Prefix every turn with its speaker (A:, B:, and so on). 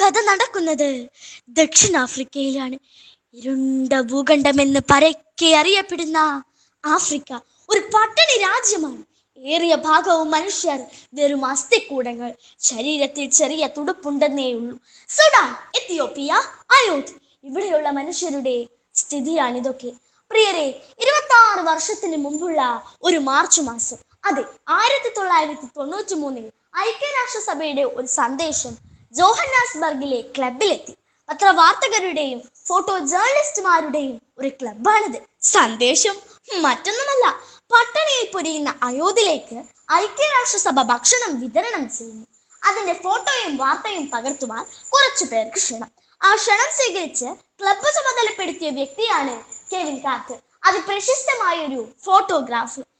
A: കഥ നടക്കുന്നത് ദക്ഷിണാഫ്രിക്കയിലാണ് ഇരുണ്ട ഭൂഖണ്ഡമെന്ന് പരക്കെ അറിയപ്പെടുന്ന ആഫ്രിക്ക ഒരു പട്ടണി രാജ്യമാണ് ഏറിയ ഭാഗവും മനുഷ്യർ വെറും അസ്ഥിക്കൂടങ്ങൾ ശരീരത്തിൽ ചെറിയ തുടുപ്പുണ്ടെന്നേ ഉള്ളൂ സുഡാൻ എത്തിയോപ്പിയ അയോധ്യ ഇവിടെയുള്ള മനുഷ്യരുടെ സ്ഥിതിയാണിതൊക്കെ പ്രിയരെ ഇരുപത്തി ആറ് വർഷത്തിന് മുമ്പുള്ള ഒരു മാർച്ച് മാസം അതെ ആയിരത്തി തൊള്ളായിരത്തി തൊണ്ണൂറ്റി മൂന്നിൽ ഐക്യരാഷ്ട്രസഭയുടെ ഒരു സന്ദേശം ജോഹന്നാസ്ബർഗിലെ ക്ലബിലെത്തി പത്രവാർത്തകരുടെയും ഫോട്ടോ ജേർണലിസ്റ്റുമാരുടെയും ഒരു ക്ലബാണിത് സന്ദേശം മറ്റൊന്നുമല്ല പട്ടണിയിൽ പൊരിയുന്ന അയോധ്യയിലേക്ക് ഐക്യരാഷ്ട്രസഭ ഭക്ഷണം വിതരണം ചെയ്യുന്നു അതിന്റെ ഫോട്ടോയും വാർത്തയും പകർത്തുവാൻ കുറച്ചു പേർക്ക് ക്ഷണം ആ ക്ഷണം സ്വീകരിച്ച് ക്ലബ്ബ് ചുമതലപ്പെടുത്തിയ വ്യക്തിയാണ് കെവിൻ കാർട്ടർ അത് പ്രശസ്തമായ ഒരു ഫോട്ടോഗ്രാഫ്